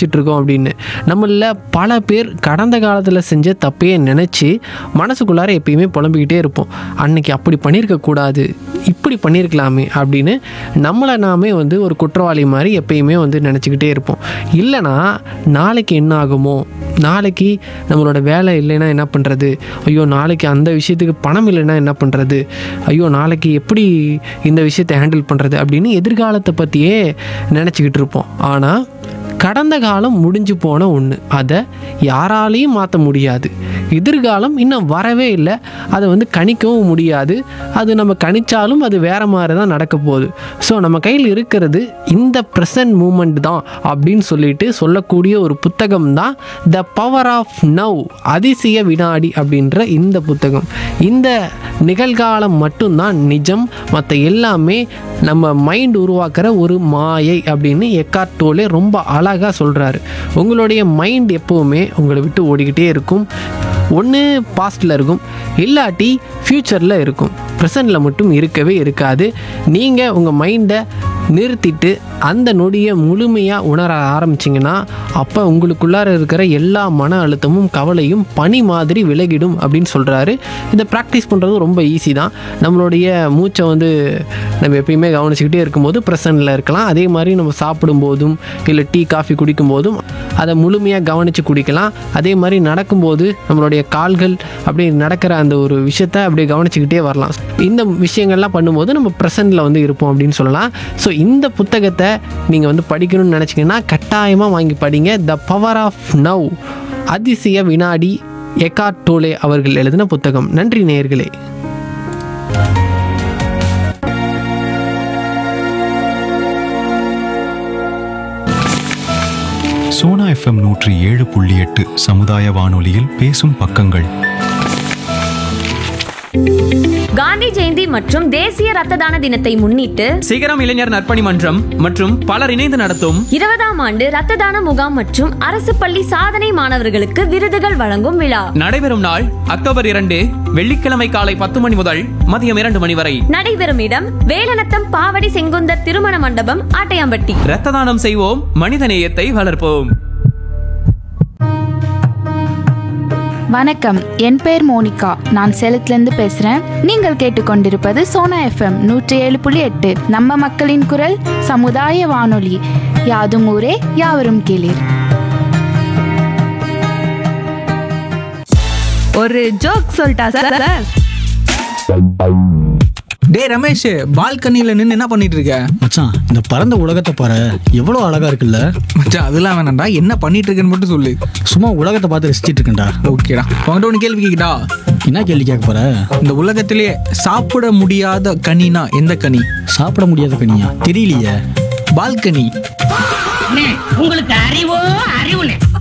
நினச்சிட்டு இருக்கோம் அப்படின்னு நம்மள பல பேர் கடந்த காலத்தில் செஞ்ச தப்பையே நினச்சி மனசுக்குள்ளார எப்பயுமே புலம்பிக்கிட்டே இருப்போம் அன்னைக்கு அப்படி பண்ணியிருக்க கூடாது இப்படி பண்ணியிருக்கலாமே அப்படின்னு நம்மளை நாமே வந்து ஒரு குற்றவாளி மாதிரி எப்பயுமே வந்து நினச்சிக்கிட்டே இருப்போம் இல்லைனா நாளைக்கு என்ன ஆகுமோ நாளைக்கு நம்மளோட வேலை இல்லைன்னா என்ன பண்ணுறது ஐயோ நாளைக்கு அந்த விஷயத்துக்கு பணம் இல்லைன்னா என்ன பண்ணுறது ஐயோ நாளைக்கு எப்படி இந்த விஷயத்தை ஹேண்டில் பண்ணுறது அப்படின்னு எதிர்காலத்தை பற்றியே நினச்சிக்கிட்டு இருப்போம் ஆனால் கடந்த காலம் முடிஞ்சு போன ஒன்று அதை யாராலையும் மாற்ற முடியாது எதிர்காலம் இன்னும் வரவே இல்லை அதை வந்து கணிக்கவும் முடியாது அது நம்ம கணிச்சாலும் அது வேற மாதிரி தான் நடக்க போகுது ஸோ நம்ம கையில் இருக்கிறது இந்த ப்ரெசன்ட் மூமெண்ட் தான் அப்படின்னு சொல்லிட்டு சொல்லக்கூடிய ஒரு புத்தகம் தான் த பவர் ஆஃப் நவ் அதிசய வினாடி அப்படின்ற இந்த புத்தகம் இந்த நிகழ்காலம் மட்டும்தான் நிஜம் மற்ற எல்லாமே நம்ம மைண்ட் உருவாக்குற ஒரு மாயை அப்படின்னு எக்கார்ட் டோலே ரொம்ப அழகாக சொல்கிறாரு உங்களுடைய மைண்ட் எப்போவுமே உங்களை விட்டு ஓடிக்கிட்டே இருக்கும் ஒன்று பாஸ்டில் இருக்கும் இல்லாட்டி ஃப்யூச்சரில் இருக்கும் ப்ரெசண்டில் மட்டும் இருக்கவே இருக்காது நீங்கள் உங்கள் மைண்டை நிறுத்திட்டு அந்த நொடியை முழுமையாக உணர ஆரம்பிச்சிங்கன்னா அப்போ உங்களுக்குள்ளார இருக்கிற எல்லா மன அழுத்தமும் கவலையும் பனி மாதிரி விலகிடும் அப்படின்னு சொல்கிறாரு இதை ப்ராக்டிஸ் பண்ணுறது ரொம்ப ஈஸி தான் நம்மளுடைய மூச்சை வந்து நம்ம எப்பயுமே கவனிச்சுக்கிட்டே இருக்கும்போது ப்ரெசண்டில் இருக்கலாம் அதே மாதிரி நம்ம சாப்பிடும்போதும் இல்லை டீ காஃபி குடிக்கும்போதும் அதை முழுமையாக கவனித்து குடிக்கலாம் அதே மாதிரி நடக்கும்போது நம்மளுடைய கால்கள் அப்படி நடக்கிற அந்த ஒரு விஷயத்தை அப்படியே கவனிச்சுக்கிட்டே வரலாம் இந்த விஷயங்கள்லாம் பண்ணும்போது நம்ம ப்ரெசண்டில் வந்து இருப்போம் அப்படின்னு சொல்லலாம் ஸோ இந்த புத்தகத்தை நீங்கள் வந்து படிக்கணும்னு நினச்சிங்கன்னா கட்டாயமாக வாங்கி படிங்க த பவர் ஆஃப் நவ் அதிசய வினாடி எக்கார்ட் டோலே அவர்கள் எழுதின புத்தகம் நன்றி நேயர்களே சோனா எஃப்எம் நூற்றி ஏழு புள்ளி எட்டு சமுதாய வானொலியில் பேசும் பக்கங்கள் காந்தி ஜெயந்தி மற்றும் தேசிய ரத்த தான தினத்தை முன்னிட்டு சிகரம் இளைஞர் நற்பணி மன்றம் மற்றும் பலர் இணைந்து நடத்தும் இருபதாம் ஆண்டு ரத்த தான முகாம் மற்றும் அரசு பள்ளி சாதனை மாணவர்களுக்கு விருதுகள் வழங்கும் விழா நடைபெறும் நாள் அக்டோபர் இரண்டு வெள்ளிக்கிழமை காலை பத்து மணி முதல் மதியம் இரண்டு மணி வரை நடைபெறும் இடம் வேலநத்தம் பாவடி செங்குந்தர் திருமண மண்டபம் ஆட்டையாம்பட்டி இரத்த தானம் செய்வோம் மனித நேயத்தை வளர்ப்போம் வணக்கம் என் பேர் மோனிகா நான் சேலத்திலிருந்து பேசுறேன் நீங்கள் கேட்டுக்கொண்டிருப்பது சோனா எஃப்எம் நூற்றி ஏழு புள்ளி எட்டு நம்ம மக்களின் குரல் சமுதாய வானொலி யாதும் ஊரே யாவரும் கேளீர் ஒரு ஜோக் சொல்லிட்டா சார் டேய் ரமேஷ் பால்கனியில் நின்று என்ன பண்ணிட்டு இருக்க மச்சான் இந்த பரந்த உலகத்தை பாரு எவ்வளோ அழகா இருக்குல்ல மச்சான் அதெல்லாம் வேணாம்டா என்ன பண்ணிட்டு இருக்கேன்னு மட்டும் சொல்லு சும்மா உலகத்தை பார்த்து ரசிச்சிட்டு இருக்கேன்டா ஓகேடா உங்கள்கிட்ட ஒன்று கேள்வி கேட்கிட்டா என்ன கேள்வி கேட்க போற இந்த உலகத்திலேயே சாப்பிட முடியாத கனினா எந்த கனி சாப்பிட முடியாத கனியா தெரியலையே பால்கனி உங்களுக்கு அறிவோ அறிவுனே